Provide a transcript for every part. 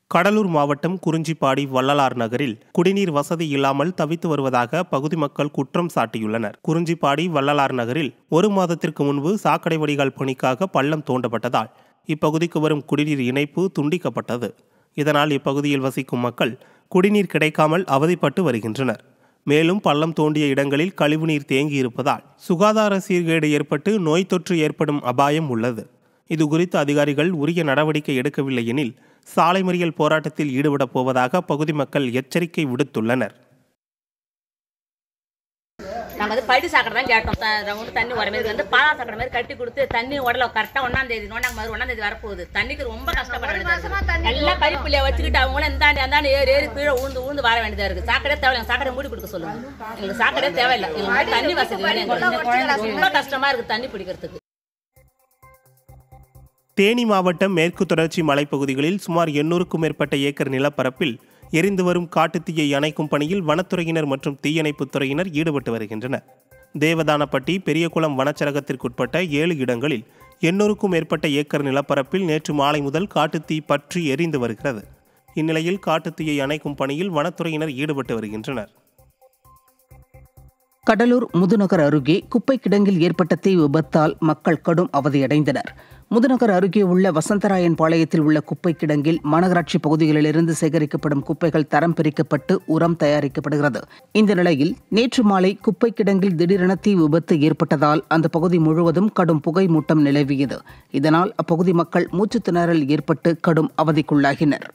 கடலூர் மாவட்டம் குறிஞ்சிப்பாடி வள்ளலார் நகரில் குடிநீர் வசதி இல்லாமல் தவித்து வருவதாக பகுதி மக்கள் குற்றம் சாட்டியுள்ளனர் குறிஞ்சிப்பாடி வள்ளலார் நகரில் ஒரு மாதத்திற்கு முன்பு சாக்கடை வடிகால் பணிக்காக பள்ளம் தோண்டப்பட்டதால் இப்பகுதிக்கு வரும் குடிநீர் இணைப்பு துண்டிக்கப்பட்டது இதனால் இப்பகுதியில் வசிக்கும் மக்கள் குடிநீர் கிடைக்காமல் அவதிப்பட்டு வருகின்றனர் மேலும் பள்ளம் தோண்டிய இடங்களில் கழிவுநீர் தேங்கியிருப்பதால் சுகாதார சீர்கேடு ஏற்பட்டு நோய் தொற்று ஏற்படும் அபாயம் உள்ளது இது குறித்து அதிகாரிகள் உரிய நடவடிக்கை எடுக்கவில்லை எனில் சாலை மறியல் போராட்டத்தில் ஈடுபடப் போவதாக பகுதி மக்கள் எச்சரிக்கை விடுத்துள்ளனர் நாங்கள் வந்து படி சாக்கடை தான் கேட்டோம் த- ரவுண்டு தண்ணி வர மாதிரி வந்து பாலா சாக்கடை மாதிரி கட்டி கொடுத்து தண்ணி உடல கரெக்டாக ஒன்றாம் தேதி நோண்டாங்க மாதிரி ஒன்றாம் தேதி வரப்போகுது தண்ணிக்கு ரொம்ப கஷ்டப்பட வேண்டியதா இருக்கு எல்லாம் பைப்புலையே வச்சுக்கிட்டு அவங்களும் இந்தாண்டி அந்தாண்டி ஏறி ஏறி கீழே உழுந்து உழுந்து வர வேண்டியதா இருக்கு சாக்கடே தேவையில்லை எங்களுக்கு சாக்கடை மூடி கொடுக்க சொல்லுங்க எங்களுக்கு சாக்கடே தேவையில்லை எங்களுக்கு வந்து தண்ணி வசதி வேணும் எங்களுக்கு ரொம்ப கஷ்டமா இருக்கு தண்ணி பிடிக்கிறதுக்கு தேனி மாவட்டம் மேற்கு தொடர்ச்சி மலைப்பகுதிகளில் சுமார் எண்ணூறுக்கும் மேற்பட்ட ஏக்கர் நிலப்பரப்பில் எரிந்து வரும் காட்டுத்தீயை அணைக்கும் பணியில் வனத்துறையினர் மற்றும் தீயணைப்புத் துறையினர் ஈடுபட்டு வருகின்றனர் தேவதானப்பட்டி பெரியகுளம் வனச்சரகத்திற்குட்பட்ட ஏழு இடங்களில் எண்ணூறுக்கும் மேற்பட்ட ஏக்கர் நிலப்பரப்பில் நேற்று மாலை முதல் காட்டுத்தீ பற்றி எரிந்து வருகிறது இந்நிலையில் காட்டுத்தீயை அணைக்கும் பணியில் வனத்துறையினர் ஈடுபட்டு வருகின்றனர் கடலூர் முதுநகர் அருகே குப்பை கிடங்கில் ஏற்பட்ட தீ விபத்தால் மக்கள் கடும் அவதியடைந்தனர் முதுநகர் அருகே உள்ள வசந்தராயன் பாளையத்தில் உள்ள குப்பை கிடங்கில் மாநகராட்சி பகுதிகளிலிருந்து சேகரிக்கப்படும் குப்பைகள் தரம் பிரிக்கப்பட்டு உரம் தயாரிக்கப்படுகிறது இந்த நிலையில் நேற்று மாலை குப்பை கிடங்கில் திடீரென தீ விபத்து ஏற்பட்டதால் அந்த பகுதி முழுவதும் கடும் புகை மூட்டம் நிலவியது இதனால் அப்பகுதி மக்கள் மூச்சுத் திணறல் ஏற்பட்டு கடும் அவதிக்குள்ளாகினர்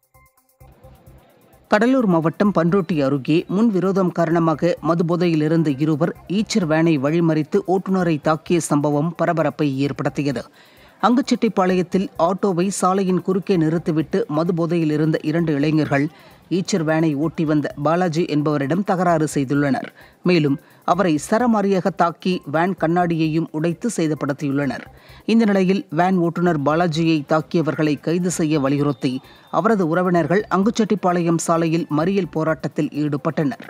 கடலூர் மாவட்டம் பன்ருட்டி அருகே முன் விரோதம் காரணமாக மதுபோதையில் இருந்த இருவர் ஈச்சர் வேனை வழிமறித்து ஓட்டுநரை தாக்கிய சம்பவம் பரபரப்பை ஏற்படுத்தியது அங்குச்செட்டிப்பாளையத்தில் ஆட்டோவை சாலையின் குறுக்கே நிறுத்திவிட்டு மதுபோதையில் இருந்த இரண்டு இளைஞர்கள் ஈச்சர் வேனை ஓட்டி வந்த பாலாஜி என்பவரிடம் தகராறு செய்துள்ளனர் மேலும் அவரை சரமாரியாக தாக்கி வேன் கண்ணாடியையும் உடைத்து சேதப்படுத்தியுள்ளனர் இந்த நிலையில் வேன் ஓட்டுநர் பாலாஜியை தாக்கியவர்களை கைது செய்ய வலியுறுத்தி அவரது உறவினர்கள் அங்குச்செட்டிப்பாளையம் சாலையில் மறியல் போராட்டத்தில் ஈடுபட்டனர்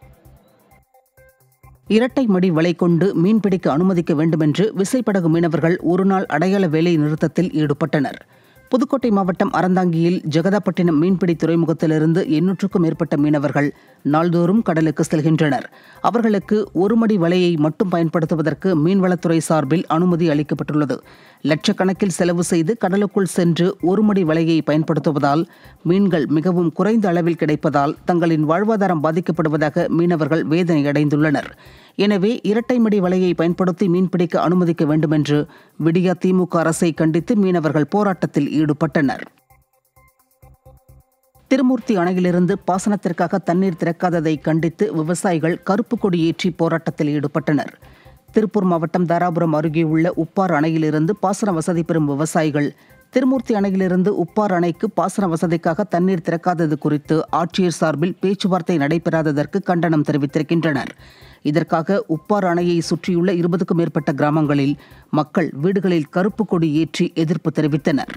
இரட்டை மடி வலை கொண்டு மீன்பிடிக்க அனுமதிக்க வேண்டுமென்று விசைப்படகு மீனவர்கள் ஒருநாள் அடையாள வேலை நிறுத்தத்தில் ஈடுபட்டனர் புதுக்கோட்டை மாவட்டம் அறந்தாங்கியில் ஜெகதாப்பட்டினம் மீன்பிடி துறைமுகத்திலிருந்து எண்ணூற்றுக்கும் மேற்பட்ட மீனவர்கள் நாள்தோறும் கடலுக்கு செல்கின்றனர் அவர்களுக்கு ஒரு மடி வலையை மட்டும் பயன்படுத்துவதற்கு மீன்வளத்துறை சார்பில் அனுமதி அளிக்கப்பட்டுள்ளது லட்சக்கணக்கில் செலவு செய்து கடலுக்குள் சென்று ஒரு மடி வலையை பயன்படுத்துவதால் மீன்கள் மிகவும் குறைந்த அளவில் கிடைப்பதால் தங்களின் வாழ்வாதாரம் பாதிக்கப்படுவதாக மீனவர்கள் வேதனையடைந்துள்ளனர் எனவே இரட்டை மடி வலையை பயன்படுத்தி மீன்பிடிக்க அனுமதிக்க வேண்டுமென்று விடியா திமுக அரசை கண்டித்து மீனவர்கள் போராட்டத்தில் ஈடுபட்டனர் திருமூர்த்தி அணையிலிருந்து பாசனத்திற்காக தண்ணீர் திறக்காததை கண்டித்து விவசாயிகள் கருப்பு கொடி ஏற்றி போராட்டத்தில் ஈடுபட்டனர் திருப்பூர் மாவட்டம் தாராபுரம் அருகே உள்ள உப்பார் அணையிலிருந்து பாசன வசதி பெறும் விவசாயிகள் திருமூர்த்தி அணையிலிருந்து உப்பார் அணைக்கு பாசன வசதிக்காக தண்ணீர் திறக்காதது குறித்து ஆட்சியர் சார்பில் பேச்சுவார்த்தை நடைபெறாததற்கு கண்டனம் தெரிவித்திருக்கின்றனர் இதற்காக உப்பார் அணையை சுற்றியுள்ள இருபதுக்கும் மேற்பட்ட கிராமங்களில் மக்கள் வீடுகளில் கருப்பு கொடி ஏற்றி எதிர்ப்பு தெரிவித்தனர்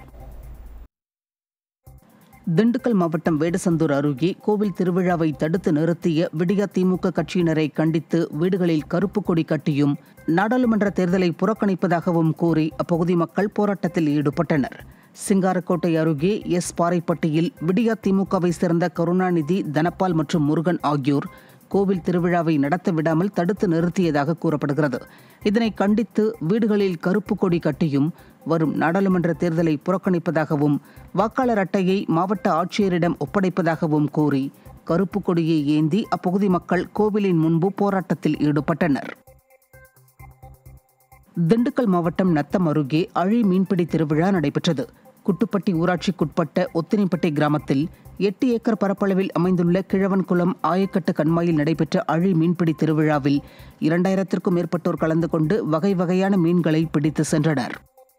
திண்டுக்கல் மாவட்டம் வேடசந்தூர் அருகே கோவில் திருவிழாவை தடுத்து நிறுத்திய விடியா திமுக கட்சியினரை கண்டித்து வீடுகளில் கருப்பு கொடி கட்டியும் நாடாளுமன்ற தேர்தலை புறக்கணிப்பதாகவும் கூறி அப்பகுதி மக்கள் போராட்டத்தில் ஈடுபட்டனர் சிங்காரக்கோட்டை அருகே எஸ் பாறைப்பட்டியில் விடியா திமுகவை சேர்ந்த கருணாநிதி தனபால் மற்றும் முருகன் ஆகியோர் கோவில் திருவிழாவை நடத்த விடாமல் தடுத்து நிறுத்தியதாக கூறப்படுகிறது இதனை கண்டித்து வீடுகளில் கருப்பு கொடி கட்டியும் வரும் நாடாளுமன்ற தேர்தலை புறக்கணிப்பதாகவும் வாக்காளர் அட்டையை மாவட்ட ஆட்சியரிடம் ஒப்படைப்பதாகவும் கூறி கருப்பு கொடியை ஏந்தி அப்பகுதி மக்கள் கோவிலின் முன்பு போராட்டத்தில் ஈடுபட்டனர் திண்டுக்கல் மாவட்டம் நத்தம் அருகே அழி மீன்பிடி திருவிழா நடைபெற்றது குட்டுப்பட்டி ஊராட்சிக்குட்பட்ட ஒத்தினிப்பட்டி கிராமத்தில் எட்டு ஏக்கர் பரப்பளவில் அமைந்துள்ள கிழவன்குளம் ஆயக்கட்டு கண்மாயில் நடைபெற்ற அழி மீன்பிடி திருவிழாவில் இரண்டாயிரத்திற்கும் மேற்பட்டோர் கலந்து கொண்டு வகை வகையான மீன்களை பிடித்து சென்றனர்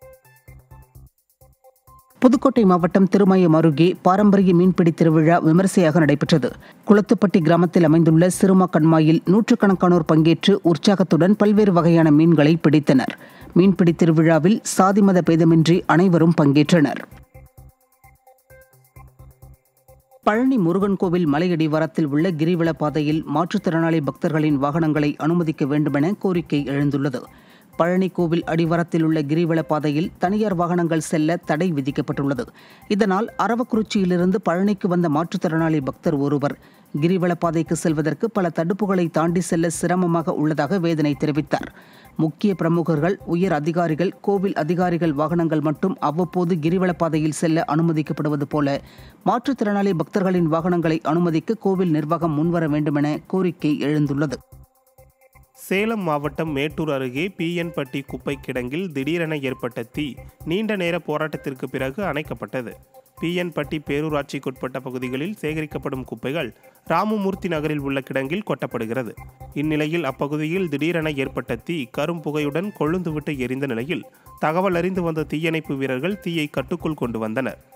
புதுக்கோட்டை மாவட்டம் திருமயம் அருகே பாரம்பரிய மீன்பிடி திருவிழா விமரிசையாக நடைபெற்றது குளத்துப்பட்டி கிராமத்தில் அமைந்துள்ள சிறுமா கண்மாயில் நூற்றுக்கணக்கானோர் பங்கேற்று உற்சாகத்துடன் பல்வேறு வகையான மீன்களை பிடித்தனர் மீன்பிடி திருவிழாவில் சாதி மத பேதமின்றி அனைவரும் பங்கேற்றனர் பழனி முருகன் கோவில் மலையடிவாரத்தில் உள்ள கிரிவல பாதையில் மாற்றுத்திறனாளி பக்தர்களின் வாகனங்களை அனுமதிக்க வேண்டுமென கோரிக்கை எழுந்துள்ளது பழனி கோவில் அடிவாரத்தில் உள்ள கிரிவல பாதையில் தனியார் வாகனங்கள் செல்ல தடை விதிக்கப்பட்டுள்ளது இதனால் அரவக்குறிச்சியிலிருந்து பழனிக்கு வந்த மாற்றுத்திறனாளி பக்தர் ஒருவர் கிரிவல பாதைக்கு செல்வதற்கு பல தடுப்புகளை தாண்டி செல்ல சிரமமாக உள்ளதாக வேதனை தெரிவித்தார் முக்கிய பிரமுகர்கள் உயர் அதிகாரிகள் கோவில் அதிகாரிகள் வாகனங்கள் மட்டும் அவ்வப்போது கிரிவல பாதையில் செல்ல அனுமதிக்கப்படுவது போல மாற்றுத்திறனாளி பக்தர்களின் வாகனங்களை அனுமதிக்க கோவில் நிர்வாகம் முன்வர வேண்டுமென கோரிக்கை எழுந்துள்ளது சேலம் மாவட்டம் மேட்டூர் அருகே பிஎன்பட்டி குப்பை கிடங்கில் திடீரென ஏற்பட்ட தீ நீண்ட நேர போராட்டத்திற்கு பிறகு அணைக்கப்பட்டது பிஎன்பட்டி பேரூராட்சிக்குட்பட்ட பகுதிகளில் சேகரிக்கப்படும் குப்பைகள் ராமமூர்த்தி நகரில் உள்ள கிடங்கில் கொட்டப்படுகிறது இந்நிலையில் அப்பகுதியில் திடீரென ஏற்பட்ட தீ கரும் புகையுடன் கொழுந்துவிட்டு எரிந்த நிலையில் தகவல் அறிந்து வந்த தீயணைப்பு வீரர்கள் தீயை கட்டுக்குள் கொண்டு வந்தனர்